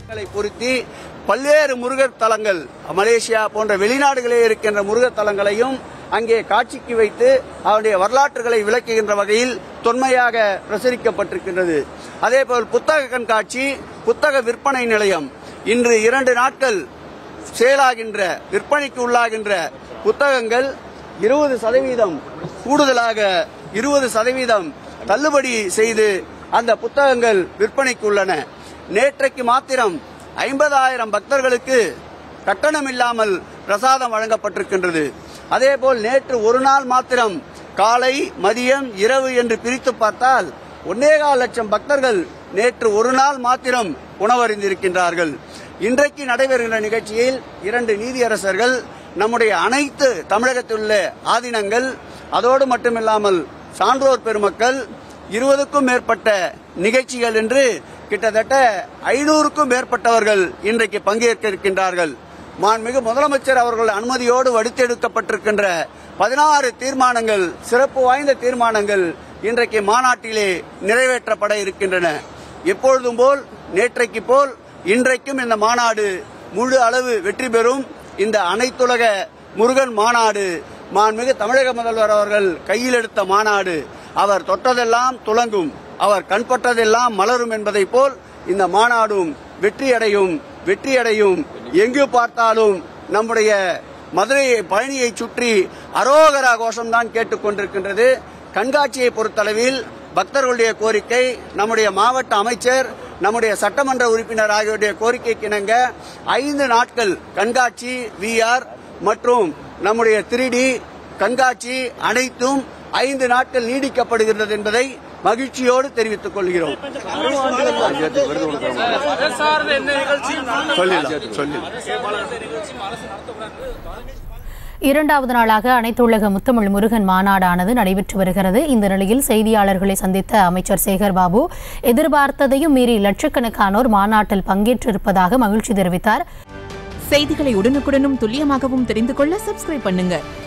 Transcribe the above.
களை பொருத்தி பல்வேறு முருகர் தலங்கள் மலேசியா போன்ற வெளிநாடுகளில் இருக்கின்ற முருகர் தலங்களையும் அங்கே காட்சிக்கு வைத்து அவருடைய வரலாற்றுகளை விளக்குகின்ற வகையில் தொன்மையாக பிரசரிக்கப்பட்டிருக்கின்றது அதேபோல் புத்தக கண்காட்சி புத்தக விற்பனை நிலையம் இன்று இரண்டு நாட்கள் சேலாகின்ற விற்பனைக்கு உள்ளாகின்ற புத்தகங்கள் இருபது சதவீதம் கூடுதலாக இருபது சதவீதம் தள்ளுபடி செய்து அந்த புத்தகங்கள் விற்பனைக்கு உள்ளன நேற்றைக்கு மாத்திரம் ஐம்பதாயிரம் பக்தர்களுக்கு கட்டணம் இல்லாமல் பிரசாதம் வழங்கப்பட்டிருக்கின்றது அதேபோல் நேற்று ஒரு நாள் மாத்திரம் காலை மதியம் இரவு என்று பிரித்து பார்த்தால் ஒன்னேகால் லட்சம் பக்தர்கள் நேற்று ஒரு நாள் மாத்திரம் உணவருந்திருக்கின்றார்கள் இன்றைக்கு நடைபெறுகின்ற நிகழ்ச்சியில் இரண்டு நீதியரசர்கள் நம்முடைய அனைத்து தமிழகத்தில் உள்ள ஆதீனங்கள் அதோடு மட்டுமில்லாமல் சான்றோர் பெருமக்கள் இருபதுக்கும் மேற்பட்ட நிகழ்ச்சிகள் என்று கிட்டத்தட்ட ஐநூறுக்கும் மேற்பட்டவர்கள் இன்றைக்கு பங்கேற்க இருக்கின்றார்கள் மாண்புமிகு முதலமைச்சர் அவர்கள் அனுமதியோடு வடித்தெடுக்கப்பட்டிருக்கின்ற பதினாறு தீர்மானங்கள் சிறப்பு வாய்ந்த தீர்மானங்கள் இன்றைக்கு மாநாட்டிலே நிறைவேற்றப்பட இருக்கின்றன எப்பொழுதும் போல் நேற்றைக்கு போல் இன்றைக்கும் இந்த மாநாடு முழு அளவு வெற்றி பெறும் இந்த அனைத்துலக முருகன் மாநாடு மாண்புமிகு தமிழக முதல்வர் அவர்கள் கையில் எடுத்த மாநாடு அவர் தொட்டதெல்லாம் துலங்கும் அவர் கண்பட்டதெல்லாம் மலரும் என்பதைப் போல் இந்த மாநாடும் வெற்றியடையும் வெற்றியடையும் எங்கு பார்த்தாலும் நம்முடைய மதுரை பழனியை சுற்றி அரோகரா கோஷம்தான் கேட்டுக்கொண்டிருக்கின்றது கண்காட்சியை பொறுத்தளவில் பக்தர்களுடைய கோரிக்கை நம்முடைய மாவட்ட அமைச்சர் நம்முடைய சட்டமன்ற உறுப்பினர் ஆகியோருடைய கோரிக்கைக்கு இணங்க ஐந்து நாட்கள் கண்காட்சி விஆர் மற்றும் நம்முடைய த்ரீ கண்காட்சி அனைத்தும் ஐந்து நாட்கள் நீடிக்கப்படுகிறது என்பதை மகிழ்ச்சியோடு தெரிவித்துக் கொள்கிறோம் சொல்லிடலாம் சொல்லிடலாம் இரண்டாவது நாளாக அனைத்துலக முத்தமிழ் முருகன் மாநாடானது நடைபெற்று வருகிறது இந்த நிலையில் செய்தியாளர்களை சந்தித்த அமைச்சர் சேகர் பாபு எதிர்பார்த்ததையும் மீறி லட்சக்கணக்கானோர் மாநாட்டில் பங்கேற்றிருப்பதாக மகிழ்ச்சி தெரிவித்தார் செய்திகளை உடனுக்குடனும் துல்லியமாகவும் தெரிந்து கொள்ள சப்ஸ்கிரைப் பண்ணுங்க